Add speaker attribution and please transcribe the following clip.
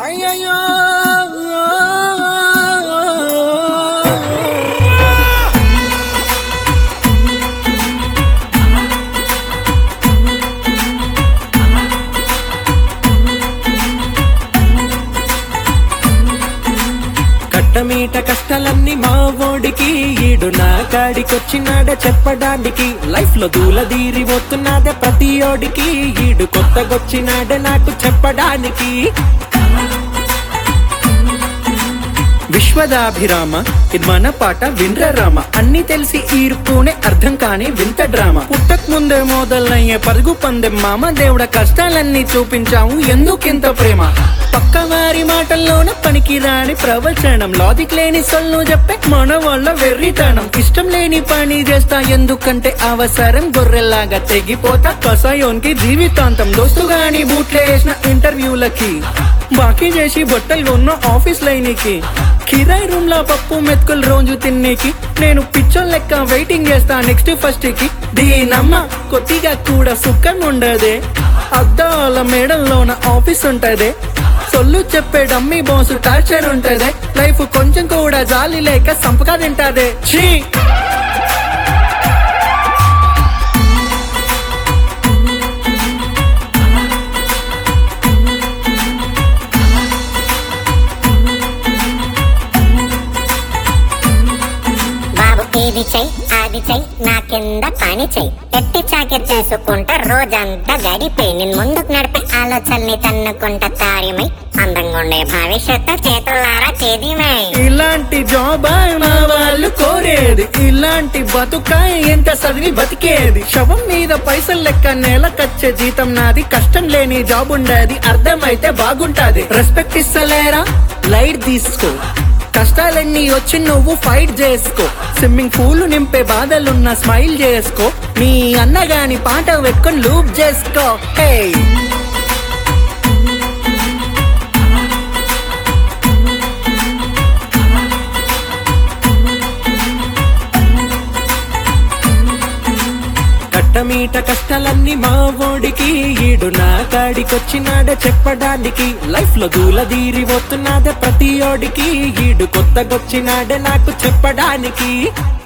Speaker 1: అయ్యయ్యో కట్టమీట కష్టాలన్నీ మా ఓడికి ఈడు నా కాడికొచ్చినాడ చెప్పడానికి లైఫ్ లో దూలదీరి పోతున్నాడే ప్రతి ఓడికి ఈడు కొత్తగొచ్చినాడే నాకు చెప్పడానికి విశ్వదాభిరామ ఇది మన పాట విండ్ర రామ అన్ని తెలిసి ఈరుకునే అర్థం కాని వింత డ్రామా పుట్టక్ ముందే మొదలయ్యే పరుగు పందెం మామ దేవుడ కష్టాలన్నీ చూపించాము ఎందుకింత ప్రేమ పక్క వారి మాటల్లోన పనికి రాని ప్రవచనం లాజిక్ లేని సొల్లు చెప్పే మన వాళ్ళ వెర్రితనం ఇష్టం లేని పని చేస్తా ఎందుకంటే అవసరం గొర్రెల్లాగా తెగిపోతా కసాయోన్కి జీవితాంతం దోస్తు గాని బూట్లే వేసిన ఇంటర్వ్యూలకి బాకీ చేసి బట్టలు ఉన్న ఆఫీస్ లైనికి కిరాయి రూమ్ లో పప్పు మెతుకులు రోజు తిన్నికి నేను పిచ్చోన్ లెక్క వెయిటింగ్ చేస్తా నెక్స్ట్ ఫస్ట్ కి దీనమ్మ కొద్దిగా కూడా సుఖం ఉండదే అద్దాల మేడల్లోన ఆఫీస్ ఉంటదే సొల్లు చెప్పే డమ్మీ బాస్ టార్చర్ ఉంటదే లైఫ్ కొంచెం కూడా జాలి లేక సంపగా తింటాదే ఛీ
Speaker 2: బాబు ఇది చెయ్యి అది చెయ్యి నా కింద పని చెయ్యి ఎట్టి చాకిరి చేసుకుంటా రోజంతా గడిపే నేను ముందుకు నడిపే ఆలోచనని తన్నుకుంటా తాడిమై అందంగా ఉండే భవిష్యత్తు చేతులారా చేదిమై
Speaker 1: ఇలాంటి జాబ్ మా వాళ్ళు కోరేది ఇలాంటి బతుక ఎంత చదివి బతికేది శవం మీద పైసలు లెక్క నెలకచ్చే జీతం నాది కష్టం లేని జాబ్ ఉండేది అర్థమైతే బాగుంటాది రెస్పెక్ట్ ఇస్తలేరా లైట్ తీసుకో కష్టాలన్నీ వచ్చి నువ్వు ఫైట్ చేసుకో స్విమ్మింగ్ పూల్ నింపే బాధలున్న స్మైల్ చేసుకో నీ అన్నగాని పాట వెక్కుని లూప్ చేసుకో హే కట్టమీట కష్టాలన్నీ మా ఓడికి ఈడు నా కాడికొచ్చినాడ చెప్పడానికి లైఫ్ లో దూలదీరి పోతున్నాడే ప్రతి ఓడికి ఈడు కొత్తగొచ్చినాడే నాకు చెప్పడానికి